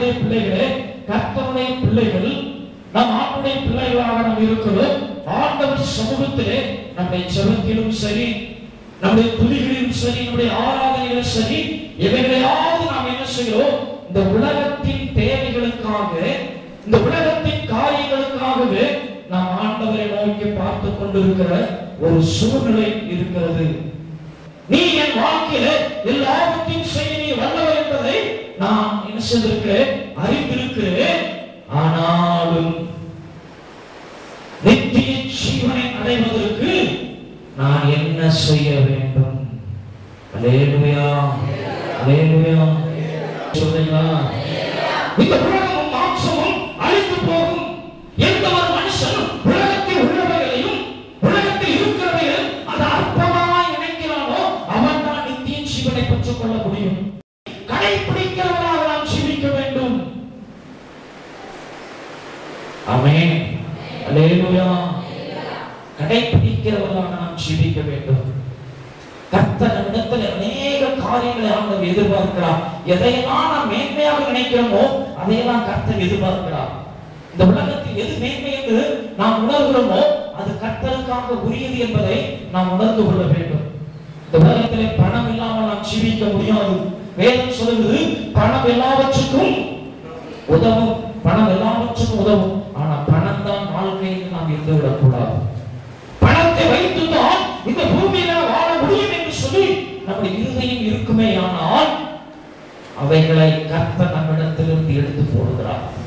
தேவனுடைய பிள்ளைகளே கர்த்தருடைய பிள்ளைகள் நம் ஆண்டுடைய பிள்ளைகளாக நாம் இருக்கிறோம் ஆண்டவர் சமூகத்திலே நம்முடைய செவத்திலும் சரி நம்முடைய துதிகளிலும் சரி நம்முடைய ஆராதனையிலும் சரி எவைகளையாவது நாம் என்ன செய்கிறோம் இந்த உலகத்தின் தேவைகளுக்காக இந்த உலகத்தின் காரியங்களுக்காகவே நாம் ஆண்டவரை நோக்கி பார்த்து கொண்டிருக்கிற ஒரு சூழ்நிலை இருக்கிறது நீ என் வாழ்க்கையில எல்லாவற்றையும் செய்ய நீ வல்லவர் என்பதை நான் என்ன செய்திருக்கிறேன் அறிந்திருக்கிறேன் ஆனாலும் நித்திய ஜீவனை அடைவதற்கு நான் என்ன செய்ய வேண்டும் அலேலுயா அலேலுயா சொல்றீங்களா இந்த உலகமும் மாம்சமும் அழிந்து போகும் எந்த ஒரு மனுஷன் உலகத்தில் உள்ளவைகளையும் உலகத்தில் இருக்கிறவைகள் அது அற்பமாய் நினைக்கிறானோ அவன் தான் நித்திய ஜீவனை பெற்றுக் கொள்ள முடியும் கடைபிடிக்கிறவராக நாம் ஜீவிக்க வேண்டும் ஆமென் அல்லேலூயா கடைபிடிக்கிறவராக நாம் ஜீவிக்க வேண்டும் கர்த்தர் நம்மிடத்தில் அநேக காரியங்களை ஆண்டவர் எதிர்பார்க்கிறார் எதையெல்லாம் நாம் மேன்மையாக நினைக்கிறோமோ அதையெல்லாம் கர்த்தர் எதிர்பார்க்கிறார் இந்த உலகத்தில் எது மேன்மை என்று நாம் உணர்கிறோமோ அது கர்த்தருக்காக உரியது என்பதை நாம் உணர்ந்து கொள்ள வேண்டும் இந்த உலகத்திலே பணம் இல்லாமல் நாம் ஜீவிக்க முடியாது வேதம் சொல்லுகிறது பணம் எல்லாவற்றுக்கும் உதவும் பணம் எல்லாவற்றுக்கும் உதவும் ஆனா பணம் தான் வாழ்க்கையில் நாம் இருந்து விடக்கூடாது பணத்தை வைத்துதான் இந்த பூமியில வாழ முடியும் என்று சொல்லி நம்முடைய இருதயம் இருக்குமே ஆனால் அவைகளை கர்த்தர் நம்மிடத்திலிருந்து எடுத்து போடுகிறார்